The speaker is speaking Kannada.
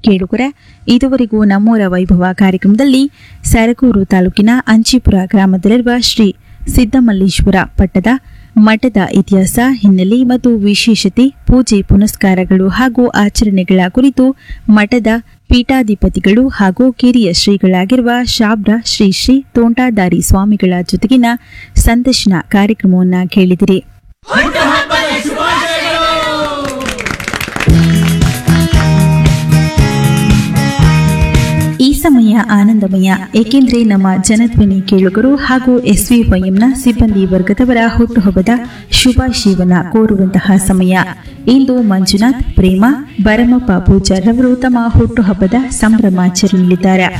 ಕೇಳುಗರ ಇದುವರೆಗೂ ನಮ್ಮೂರ ವೈಭವ ಕಾರ್ಯಕ್ರಮದಲ್ಲಿ ಸರಗೂರು ತಾಲೂಕಿನ ಅಂಚಿಪುರ ಗ್ರಾಮದಲ್ಲಿರುವ ಶ್ರೀ ಸಿದ್ದಮಲ್ಲೇಶ್ವರ ಪಟ್ಟದ ಮಠದ ಇತಿಹಾಸ ಹಿನ್ನೆಲೆ ಮತ್ತು ವಿಶೇಷತೆ ಪೂಜೆ ಪುನಸ್ಕಾರಗಳು ಹಾಗೂ ಆಚರಣೆಗಳ ಕುರಿತು ಮಠದ ಪೀಠಾಧಿಪತಿಗಳು ಹಾಗೂ ಕಿರಿಯ ಶ್ರೀಗಳಾಗಿರುವ ಶಾಬ್ರ ಶ್ರೀ ಶ್ರೀ ತೋಂಟಾದಾರಿ ಸ್ವಾಮಿಗಳ ಜೊತೆಗಿನ ಸಂದರ್ಶನ ಕಾರ್ಯಕ್ರಮವನ್ನ ಕೇಳಿದಿರಿ ಈ ಸಮಯ ಆನಂದಮಯ ಏಕೆಂದ್ರೆ ನಮ್ಮ ಜನಧ್ವನಿ ಕೇಳುಗರು ಹಾಗೂ ಎಸ್ವಿವೈಎಂನ ಸಿಬ್ಬಂದಿ ವರ್ಗದವರ ಹುಟ್ಟುಹಬ್ಬದ ಶುಭಾಶಯವನ್ನ ಕೋರುವಂತಹ ಸಮಯ ಇಂದು ಮಂಜುನಾಥ್ ಪ್ರೇಮ ಭರಮಪ್ಪ ಪೂಜಾರವರು ತಮ್ಮ ಹುಟ್ಟುಹಬ್ಬದ ಸಂಭ್ರಮಾಚರಣೆಯಲ್ಲಿದ್ದಾರೆ